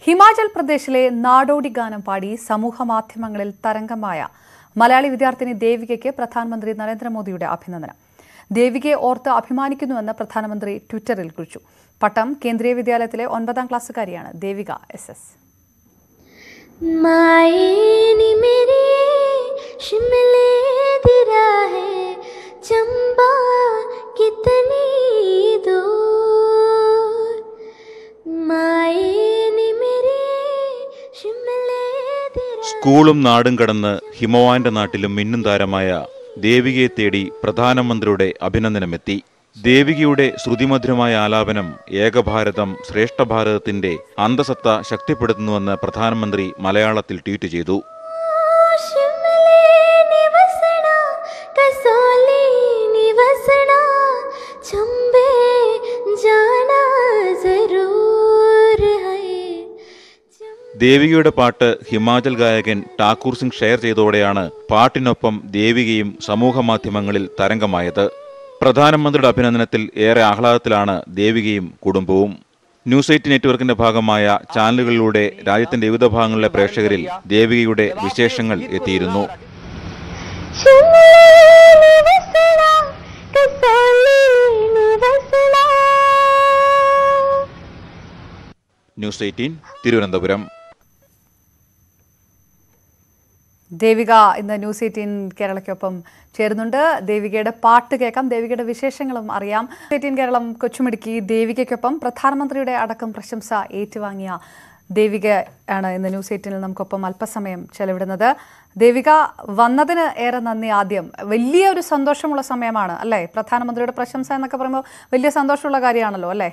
ഹിമാചൽ പ്രദേശിലെ നാടോടി ഗാനം പാടി സമൂഹ മാധ്യമങ്ങളിൽ തരംഗമായ മലയാളി വിദ്യാർത്ഥിനി ദേവികയ്ക്ക് പ്രധാനമന്ത്രി നരേന്ദ്രമോദിയുടെ അഭിനന്ദനം ദേവികയെ ഓർത്ത് അഭിമാനിക്കുന്നുവെന്ന് പ്രധാനമന്ത്രി ട്വിറ്ററിൽ കുറിച്ചു പട്ടം കേന്ദ്രീയ വിദ്യാലയത്തിലെ ഒൻപതാം ക്ലാസ്സുകാരിയാണ് ദേവിക എസ് എസ് मायनी मेरी शिमले दी राहें चंबा कितनी दूर मायनी मेरी शिमले दी സ്കൂളും നാടും കടന്ന് ഹിമവാന്റെ നാട്ടിലും മിന്നും താരമായ ദേവികയെ തേടി പ്രധാനമന്ത്രിയുടെ അഭിനന്ദനമെത്തി ദേവികയുടെ ശ്രുതിമധുരമായ ആലാപനം ഏകഭാരതം ശ്രേഷ്ഠഭാരതത്തിന്റെ അന്തസത്ത ശക്തിപ്പെടുത്തുന്നുവെന്ന് പ്രധാനമന്ത്രി മലയാളത്തിൽ ട്വീറ്റ് ചെയ്തു शिमले निवसना कसोली निवसना चंबे जाना जरूर है ദേവികയുടെ പാട്ട് ഹിമാചൽ ഗായകൻ ടാക്കൂർ സിംഗ് ഷെയർ ചെയ്തതോടെയാണ് പാട്ടിനൊപ്പം ദേവികയും സമൂഹ മാധ്യമങ്ങളിൽ തരംഗമായത് പ്രധാനമന്ത്രിയുടെ അഭിനന്ദനത്തിൽ ഏറെ ആഹ്ലാദത്തിലാണ് ദേവികയും കുടുംബവും ന്യൂസ് എയ്റ്റ് നെറ്റ്വർക്കിന്റെ ഭാഗമായ ചാനലുകളിലൂടെ രാജ്യത്തിന്റെ വിവിധ ഭാഗങ്ങളിലെ പ്രേക്ഷകരിൽ ദേവികയുടെ വിശേഷങ്ങൾ എത്തിയിരുന്നു शिमले निवसना कसोली निवसना ന്യൂസ് എയ്റ്റീൻ തിരുവനന്തപുരം ദേവിക ഇന്ന് ന്യൂസ് എയ്റ്റീൻ കേരളയ്ക്കൊപ്പം ചേരുന്നുണ്ട് ദേവികയുടെ പാട്ട് കേൾക്കാം ദേവികയുടെ വിശേഷങ്ങളും അറിയാം ന്യൂസ് എയ്റ്റീൻ കേരളം കൊച്ചുമിടുക്കി ദേവികയ്ക്കൊപ്പം പ്രധാനമന്ത്രിയുടെ അടക്കം പ്രശംസ ഏറ്റുവാങ്ങിയ ദേവിക ആണ് ഇന്ന് ന്യൂസ് എയ്റ്റീനിൽ നമുക്കൊപ്പം അല്പസമയം ചെലവിടുന്നത് ദേവിക വന്നതിന് ഏറെ നന്ദി ആദ്യം വലിയ ഒരു സന്തോഷമുള്ള സമയമാണ് അല്ലേ പ്രധാനമന്ത്രിയുടെ പ്രശംസ എന്നൊക്കെ പറയുമ്പോൾ വലിയ സന്തോഷമുള്ള കാര്യമാണല്ലോ അല്ലേ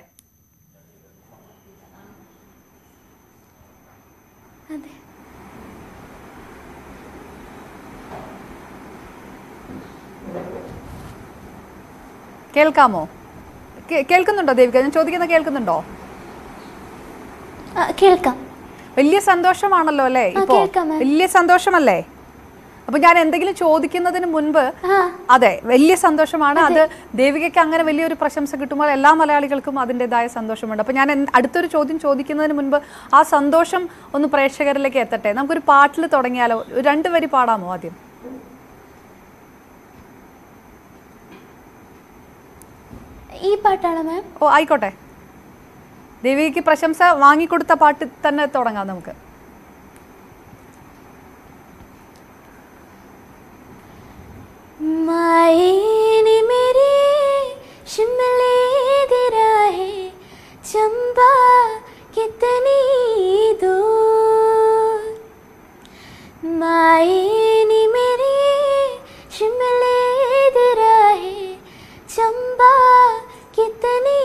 കേൾക്കാമോ കേ- കേൾക്കുന്നുണ്ടോ ദേവിക ഞാൻ ചോദിക്കുന്നത് കേൾക്കുന്നുണ്ടോ ആ, കേൾക്കാം വലിയ സന്തോഷമാണല്ലോ അല്ലേ ആ, ഇപ്പോ കേൾക്കാം, മാം. വലിയ സന്തോഷമല്ലേ അപ്പൊ ഞാൻ എന്തെങ്കിലും ചോദിക്കുന്നതിന് മുൻപ് ആ. അതെ വലിയ സന്തോഷമാണ് അത് ദേവികയ്ക്ക് അങ്ങനെ വലിയൊരു പ്രശംസ കിട്ടുമ്പോൾ എല്ലാ മലയാളികൾക്കും അതിൻ്റെതായ സന്തോഷമുണ്ട് അപ്പൊ ഞാൻ എന്ത്- അടുത്തൊരു ചോദ്യം ചോദിക്കുന്നതിന് മുൻപ് ആ സന്തോഷം ഒന്ന് പ്രേക്ഷകരിലേക്ക് എത്തട്ടെ നമുക്കൊരു പാട്ടിൽ തുടങ്ങിയാലോ ഒരു രണ്ട് വരി പാടാമോ ആദ്യം ഈ പാട്ടാണോ മാം ഓ ആയിക്കോട്ടെ ദേവികയ്ക്ക് പ്രശംസ വാങ്ങിക്കൊടുത്ത പാട്ട് തന്നെ തുടങ്ങാം നമുക്ക് मायने मेरे शिमले दी राहें चंबा कितनी दूर मायने मेरे शिमले दी राहें चंबा कितनी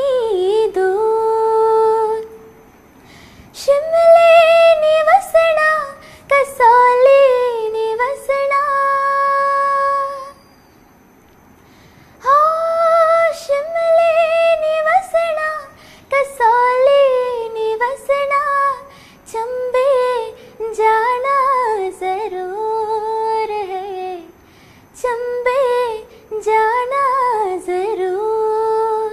दूर शिमले निवसना कसौली निवसना हो शिमले निवसना कसौली निवसना चंबे जाना जरूर है चंबे जाना जरूर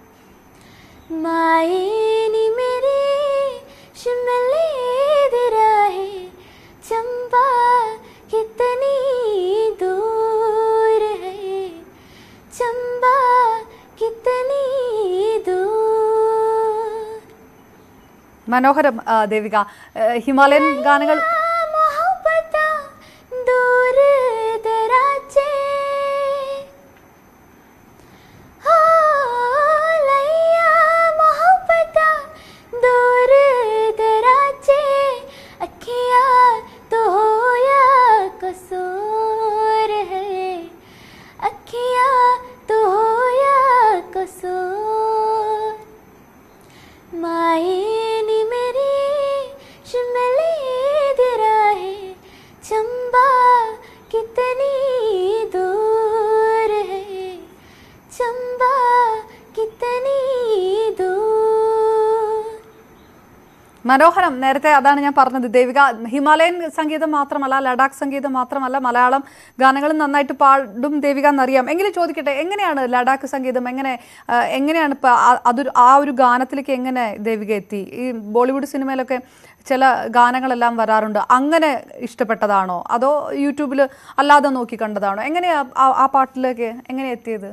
मायनी मेरी शिमले दी राहें चंबा कितनी दूर है चंबा कितनी दूर മനോഹരം ആ, ദേവിക ഏ, ഹിമാലയൻ ഗാനങ്ങൾ मोहब्बता दूर दराजे हो लैया मोहब्बता दूर दराजे अखिया तो होया कसूर है अखिया तो होया कसूर मायनी मेरी शिमले दी മനോഹരം നേരത്തെ അതാണ് ഞാൻ പറഞ്ഞത് ദേവിക ഹിമാലയൻ സംഗീതം മാത്രമല്ല ലഡാക്ക് സംഗീതം മാത്രമല്ല മലയാളം ഗാനങ്ങളും നന്നായിട്ട് പാടും ദേവിക എന്നറിയാം എങ്കിലും ചോദിക്കട്ടെ എങ്ങനെയാണ് ലഡാക്ക് സംഗീതം എങ്ങനെ ആ, എങ്ങനെയാണ് ഇപ്പം അതൊരു ആ ഒരു ഗാനത്തിലേക്ക് എങ്ങനെ ദേവിക എത്തി ഈ ബോളിവുഡ് സിനിമയിലൊക്കെ ചില ഗാനങ്ങളെല്ലാം വരാറുണ്ട് അങ്ങനെ ഇഷ്ടപ്പെട്ടതാണോ അതോ യൂട്യൂബിൽ അല്ലാതെ നോക്കി കണ്ടതാണോ എങ്ങനെയാ ആ- ആ പാട്ടിലേക്ക് എങ്ങനെ എത്തിയത്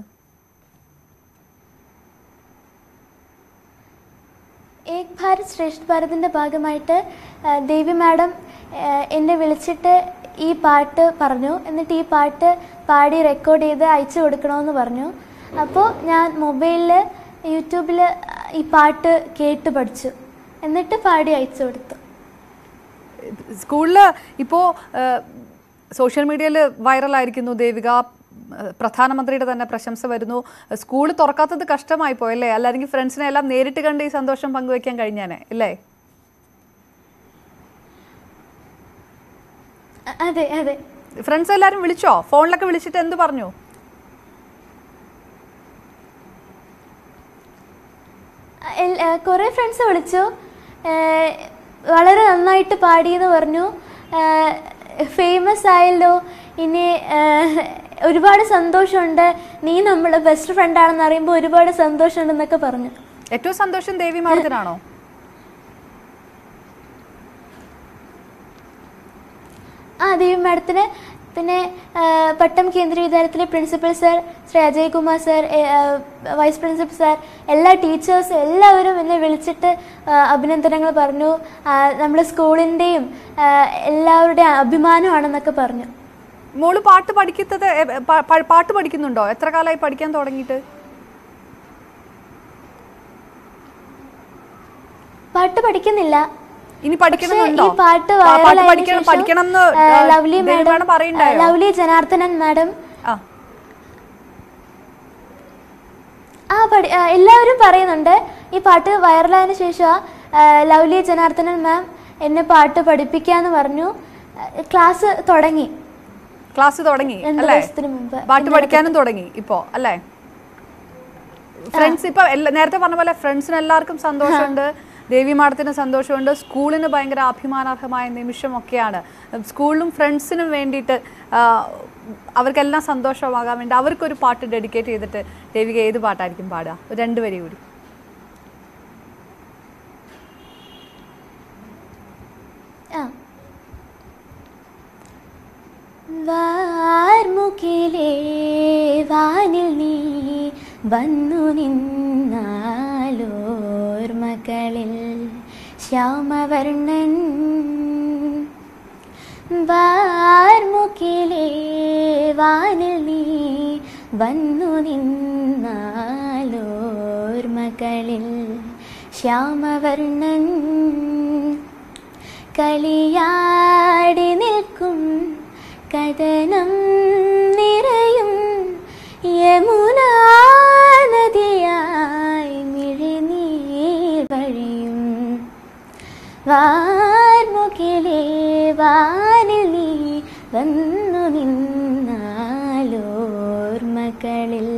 ഏക് ഭാരത് ശ്രേഷ്ഠ് ഭാരതിൻ്റെ ഭാഗമായിട്ട് ആ, ദേവി മാഡം ആ, എന്നെ വിളിച്ചിട്ട് ഈ പാട്ട് പറഞ്ഞു എന്നിട്ട് ഈ പാട്ട് പാടി റെക്കോർഡ് ചെയ്ത് അയച്ചു കൊടുക്കണമെന്ന് പറഞ്ഞു അപ്പോൾ ഞാൻ മൊബൈലിൽ യൂട്യൂബിൽ ഈ പാട്ട് കേട്ട് പഠിച്ചു എന്നിട്ട് പാടി അയച്ചു കൊടുത്തു സ്കൂളിൽ ഇപ്പോൾ സോഷ്യൽ മീഡിയയിൽ വൈറലായിരിക്കുന്നു ദേവിക ഏഹ്, പ്രധാനമന്ത്രിയുടെ തന്നെ പ്രശംസ വരുന്നു സ്കൂൾ തുറക്കാത്തത് കഷ്ടമായി പോയല്ലേ അല്ലെങ്കിൽ ഫ്രണ്ട്സിനെ എല്ലാം നേരിട്ട് കണ്ട് ഈ സന്തോഷം പങ്കുവയ്ക്കാൻ കഴിഞ്ഞാനെ ഇല്ലേ അ- അതെ അതെ ഫ്രണ്ട്സ് എല്ലാവരും വിളിച്ചോ ഫോണിലൊക്കെ വിളിച്ചിട്ട് എന്ത് പറഞ്ഞു എൽ- ആ, കുറേ ഫ്രണ്ട്സ് വിളിച്ചു ആ, വളരെ നന്നായിട്ട് പാടിയെന്ന് പറഞ്ഞു ഫേമസ് ആയല്ലോ ഇനി ആ, ഒരുപാട് സന്തോഷമുണ്ട് നീ നമ്മളെ ബെസ്റ്റ് ഫ്രണ്ടാണെന്ന് അറിയുമ്പോൾ ഒരുപാട് സന്തോഷമുണ്ടെന്നൊക്കെ പറഞ്ഞു ഏറ്റവും സന്തോഷം ദേവി മാഡത്തിനാണോ ആ ദേവി മാഡത്തിന് പിന്നെ ആ, പട്ടം കേന്ദ്രീയ വിദ്യാലയത്തിലെ principal sir Shri Ajay Kumar sir എ, ആ, വൈസ് പ്രിൻസിപ്പൽ സർ എല്ലാ ടീച്ചേഴ്സ് എല്ലാവരും എന്നെ വിളിച്ചിട്ട് ആ, അഭിനന്ദനങ്ങൾ പറഞ്ഞു നമ്മുടെ സ്കൂളിൻ്റെയും എല്ലാവരുടെയും അഭിമാനമാണെന്നൊക്കെ പറഞ്ഞു മോള് പാട്ട് പഠിക്കുന്നത് എ, പ- പ- പാട്ട് പഠിക്കുന്നുണ്ടോ എത്ര കാലമായി പഠിക്കാൻ തുടങ്ങിയിട്ട് പാട്ട് പഠിക്കുന്നില്ല ഇനി പക്ഷേ പഠിക്കണമെന്നുണ്ടോ ഈ പാട്ട് പാ- പാട്ട് വൈറലായതിനു പഠിക്കണം ശേഷം, പഠിക്കണം എന്ന് ആ, ലവ്ലി ദേവി മാഡം മാഡം പറയണ്ടായോ ലവ്ലി ജനാർദ്ദനൻ മാഡം ആ ആ പഠി ആ, എല്ലാവരും പറയുന്നുണ്ട് ഈ പാട്ട് വൈറലായതിനു ശേഷം ആ, ലവ്ലി ജനാർദ്ദനൻ മാം എന്നെ പാട്ട് പഠിപ്പിക്കാന്ന് പറഞ്ഞു ആ, ക്ലാസ് തുടങ്ങി ക്ലാസ് തുടങ്ങി രണ്ട് അല്ലേ ദിവസത്തിന് മുമ്പ് പാട്ട് പഠിക്കാനും തുടങ്ങി ഇപ്പോ അല്ലേ ഫ്രണ്ട്സ് ഇപ്പൊ എല്ലാ- നേരത്തെ പറഞ്ഞ പോലെ ഫ്രണ്ട്സിന് എല്ലാവർക്കും സന്തോഷമുണ്ട് ദേവി മാഡത്തിന് സന്തോഷമുണ്ട് സ്കൂളിന് ഭയങ്കര അഭിമാനാർഹമായ നിമിഷമൊക്കെയാണ് സ്കൂളിലും ഫ്രണ്ട്സിനും വേണ്ടിയിട്ട് ആ, അവർക്കെല്ലാം സന്തോഷമാകാൻ വേണ്ടി അവർക്കൊരു പാട്ട് ഡെഡിക്കേറ്റ് ചെയ്തിട്ട് ദേവിക ഏത് പാട്ടായിരിക്കും പാടുക ഒരു രണ്ട് വരി കൂടി ആ വാർമുകിലേ വാനിൽ നീ വന്നു നിന്നാലോർമകളിൽ ശ്യാമവർണ്ണൻ വാർമുകിലേ വാനിൽ നീ വന്നു നിന്നാലോർമകളിൽ ശ്യാമവർണ്ണൻ കളിയാടി നിൽക്കും കഥനം നിറയും യമുനാ നദിയായി മിഴിനീർ വഴിയും വാർമുകിലേ വാനിൽ നീ വന്നു നിന്നാലോർമകളിൽ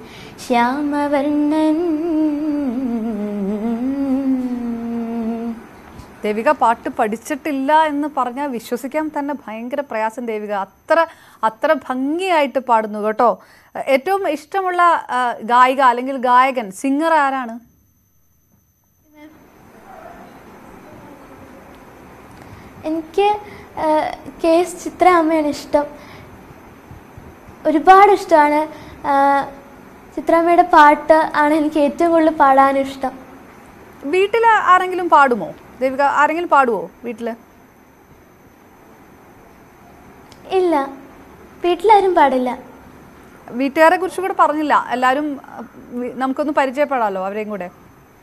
ശ്യാമവർണ്ണൻ ദേവിക പാട്ട് പഠിച്ചിട്ടില്ല എന്ന് പറഞ്ഞാൽ വിശ്വസിക്കാൻ തന്നെ ഭയങ്കര പ്രയാസം ദേവിക അത്ര അത്ര ഭംഗിയായിട്ട് പാടുന്നു കേട്ടോ ഏറ്റവും ഇഷ്ടമുള്ള ആ, ഗായിക അല്ലെങ്കിൽ ഗായകൻ സിംഗർ ആരാണ് എനിക്ക് ആ, കെ എസ് ചിത്ര അമ്മയാണ് ഇഷ്ടം ഒരുപാട് ഇഷ്ടമാണ് ആ, ചിത്രാമ്മയുടെ പാട്ട് ആണ് എനിക്ക് ഏറ്റവും കൂടുതൽ പാടാനും ഇഷ്ടം വീട്ടിൽ ആരെങ്കിലും പാടുമോ ദേവിക ആരെങ്കിലും പാടുമോ വീട്ടില് ഇല്ല വീട്ടിലാരും പാടില്ല വീട്ടുകാരെ കുറിച്ച് കൂടെ പറഞ്ഞില്ല എല്ലാവരും അഹ്, വി- നമുക്കൊന്ന് പരിചയപ്പെടാമല്ലോ അവരെയും കൂടെ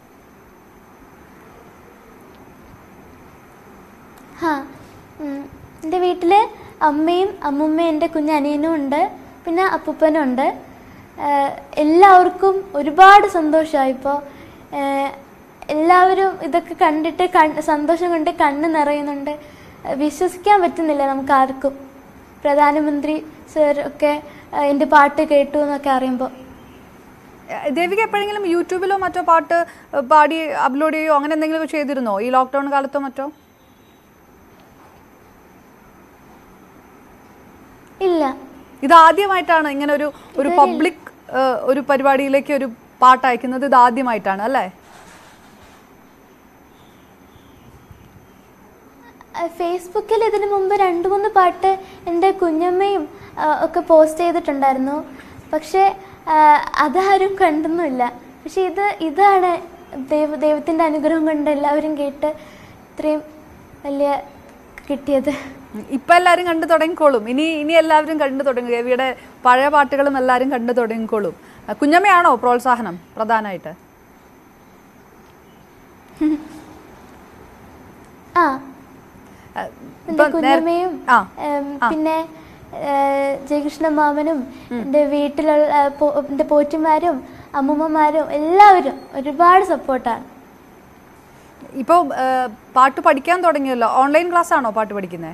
ഹാ ഉം. എൻ്റെ വീട്ടിൽ അമ്മയും അമ്മുമ്മയും എൻ്റെ കുഞ്ഞനിയനും ഉണ്ട് പിന്നെ അപ്പൂപ്പനും ഉണ്ട് ഏഹ് എല്ലാവർക്കും ഒരുപാട് സന്തോഷമായി ഇപ്പോൾ എല്ലാവരും ഇതൊക്കെ കണ്ടിട്ട് കൺ സന്തോഷം കൊണ്ട് കണ്ണ് നിറയുന്നുണ്ട് ഏഹ് വിശ്വസിക്കാൻ പറ്റുന്നില്ല നമുക്ക് ആർക്കും പ്രധാനമന്ത്രി സർ ഒക്കെ ഏഹ് എൻ്റെ പാട്ട് കേട്ടു എന്നൊക്കെ അറിയുമ്പോൾ ഏഹ് ദേവിക എപ്പോഴെങ്കിലും യൂട്യൂബിലോ മറ്റോ പാട്ട് ഏഹ് പാടി അപ്ലോഡ് ചെയ്യോ അങ്ങനെ എന്തെങ്കിലും ചെയ്തിരുന്നോ ഈ ലോക്ക്ഡൌൺ കാലത്തോ മറ്റോ ഇല്ല ഇത് ആദ്യമായിട്ടാണ് ഇങ്ങനെ ഒരു ഒരു പബ്ലിക് ഒരു പരിപാടിയിലേക്ക് ഒരു പാട്ട് അയക്കുന്നത് ഇത് ആദ്യമായിട്ടാണ് അല്ലേ ആ, ഫേസ്ബുക്കിൽ ഇതിനു മുമ്പ് രണ്ട് മൂന്ന് പാട്ട് എൻ്റെ കുഞ്ഞമ്മയും ആ, ഒക്കെ പോസ്റ്റ് ചെയ്തിട്ടുണ്ടായിരുന്നു പക്ഷേ ആ, അതാരും കണ്ടൊന്നുമില്ല പക്ഷെ ഇത് ഇതാണ് ദൈവ ദൈവത്തിൻ്റെ അനുഗ്രഹം കൊണ്ട് എല്ലാവരും കേട്ട് ഇത്രയും വലിയ കിട്ടിയത് ഇപ്പൊ എല്ലാവരും കണ്ടു തുടങ്ങിക്കോളും ഇനി ഇനി എല്ലാവരും കണ്ടു തുടങ്ങും ദേവിയുടെ പഴയ പാട്ടുകളും എല്ലാവരും കണ്ടു തുടങ്ങിക്കോളും അഹ് കുഞ്ഞമ്മയാണോ പ്രോത്സാഹനം പ്രധാനമായിട്ട് ആ അഹ് എൻ്റെ ഇപ്പൊ നേര- കുഞ്ഞമ്മയും ആ ഉം, പിന്നെ ഏഹ്, ജയകൃഷ്ണ മാമനും എൻ്റെ വീട്ടിലുള്ള ഏഹ്, പോ- എൻ്റെ പോറ്റിമാരും അമ്മൂമ്മമാരും എല്ലാവരും ഒരുപാട് സപ്പോർട്ടാണ് ഇപ്പോൾ പാട്ട് പഠിക്കാൻ തുടങ്ങിയല്ലോ ഓൺലൈൻ ക്ലാസ് ആണോ പാട്ട് പഠിക്കുന്നത്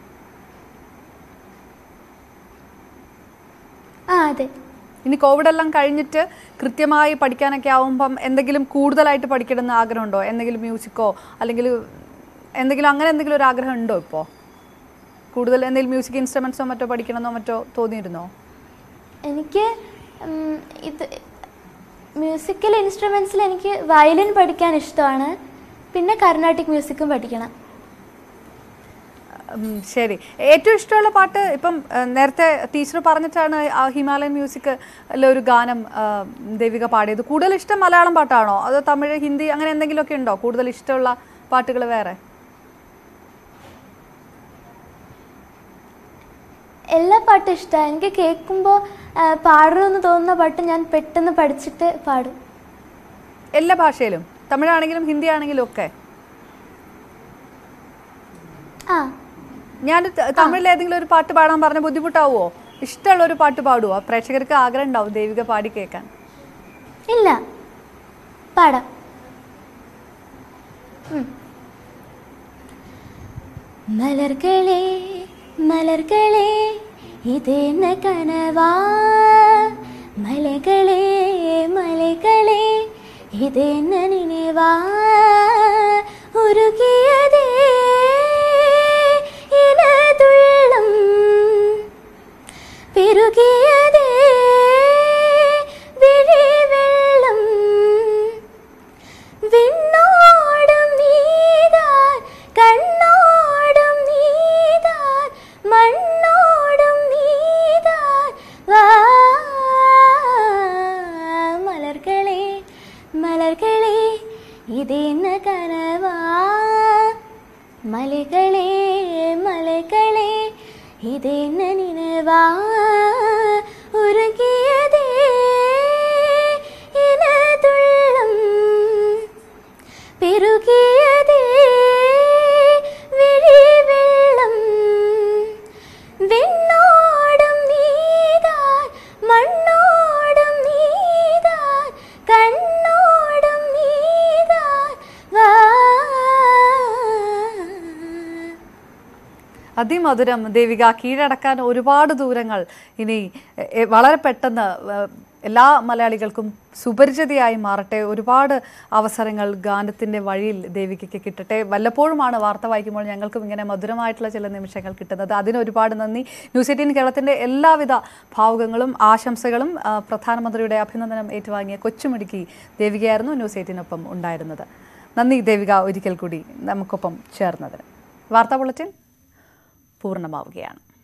ആ അതെ ഇനി കോവിഡ് എല്ലാം കഴിഞ്ഞിട്ട് കൃത്യമായി പഠിക്കാനൊക്കെ ആവുമ്പം എന്തെങ്കിലും കൂടുതലായിട്ട് പഠിക്കണമെന്ന് ആഗ്രഹമുണ്ടോ എന്തെങ്കിലും മ്യൂസിക്കോ അല്ലെങ്കിൽ എന്തെങ്കിലും അങ്ങനെ എന്തെങ്കിലും ഒരു ആഗ്രഹം ഉണ്ടോ ഇപ്പോൾ കൂടുതൽ എന്തെങ്കിലും മ്യൂസിക് ഇൻസ്ട്രുമെന്റ്സോ മറ്റോ പഠിക്കണമെന്നോ മറ്റോ തോന്നിയിരുന്നോ എനിക്ക് ഉം, ഇത് മ്യൂസിക്കൽ ഇൻസ്ട്രുമെൻസിൽ എനിക്ക് വയലിൻ പഠിക്കാൻ ഇഷ്ടമാണ് പിന്നെ കർണാട്ടിക് മ്യൂസിക്കും പഠിക്കണം ഉം, ശരി ഏറ്റവും ഇഷ്ടമുള്ള പാട്ട് ഇപ്പം ഏഹ്, നേരത്തെ ടീച്ചർ പറഞ്ഞിട്ടാണ് ആ ഹിമാലയൻ മ്യൂസിക് ഒരു ഗാനം ആഹ്, ദേവിക പാടിയത് കൂടുതൽ ഇഷ്ടം മലയാളം പാട്ടാണോ അതോ തമിഴ് ഹിന്ദി അങ്ങനെ എന്തെങ്കിലുമൊക്കെ ഉണ്ടോ കൂടുതൽ ഇഷ്ടമുള്ള പാട്ടുകൾ വേറെ എല്ലാ പാട്ടും ഇഷ്ടമാണ് എനിക്ക് കേൾക്കുമ്പോൾ പാടണമെന്ന് തോന്നുന്ന പാട്ട് ഞാൻ പെട്ടെന്ന് പഠിച്ചിട്ട് പാടും എല്ലാ ഭാഷയിലും തമിഴാണെങ്കിലും ഹിന്ദി ആണെങ്കിലും ഒക്കെ ആ ഞാൻ ത- തമിഴിൽ ഏതെങ്കിലും ഒരു പാട്ട് പാടാൻ പറഞ്ഞ ബുദ്ധിമുട്ടാവുമോ ഇഷ്ടമുള്ള ഒരു പാട്ട് പാടുവോ പ്രേക്ഷകർക്ക് ആഗ്രഹം ഉണ്ടാവും ദേവിക പാടി കേൾക്കാൻ ഇല്ല പാടാം ഉം. മലർകളെ മലർകളെ ഇതെന്ന കനവാ മലകളെ മലകളെ ഇതെന്ന നിனைவா ഉരുകിയതേ ഇനതുള്ളം പെരുകിയതേ വിഴിവെള്ളം വിണ്ണോടും നീതാൻ കണ്ണോടും നീതാൻ മണ്ണോടും നീതാൻ വാ മലർകളെ മലർകളെ ഇതെന്ന കനവാ മലകളെ മലകളെ ഇതെന്ന നിனைவா ഉരുകിയതേ ഇനതുള്ളം പെരുകിയതേ വിഴിവെള്ളം വിണ്ണോടും നീതാൻ മണ്ണോടും നീതാൻ കണ്ണോടും നീതാൻ വാ അതിമധുരം ദേവിക കീഴടക്കാൻ ഒരുപാട് ദൂരങ്ങൾ ഇനി എ- എ- വളരെ പെട്ടെന്ന് ഏഹ്, എല്ലാ മലയാളികൾക്കും സുപരിചിതയായി മാറട്ടെ ഒരുപാട് അവസരങ്ങൾ ഗാനത്തിൻ്റെ വഴിയിൽ ദേവികയ്ക്ക് കിട്ടട്ടെ വല്ലപ്പോഴുമാണ് വാർത്ത വായിക്കുമ്പോൾ ഞങ്ങൾക്കും ഇങ്ങനെ മധുരമായിട്ടുള്ള ചില നിമിഷങ്ങൾ കിട്ടുന്നത് അതിന് ഒരുപാട് നന്ദി ന്യൂസ് എയ്റ്റീൻ കേരളത്തിൻ്റെ എല്ലാവിധ ഭാവുകങ്ങളും ആശംസകളും ആ, പ്രധാനമന്ത്രിയുടെ അഭിനന്ദനം ഏറ്റുവാങ്ങിയ കൊച്ചുമിടുക്കി ദേവികയായിരുന്നു ന്യൂസ് എയ്റ്റീനൊപ്പം ഉണ്ടായിരുന്നത് നന്ദി ദേവിക ഒരിക്കൽ കൂടി നമുക്കൊപ്പം ചേർന്നതിന് വാർത്താ ബുള്ളറ്റിൻ പൂർണ്ണമാവുകയാണ്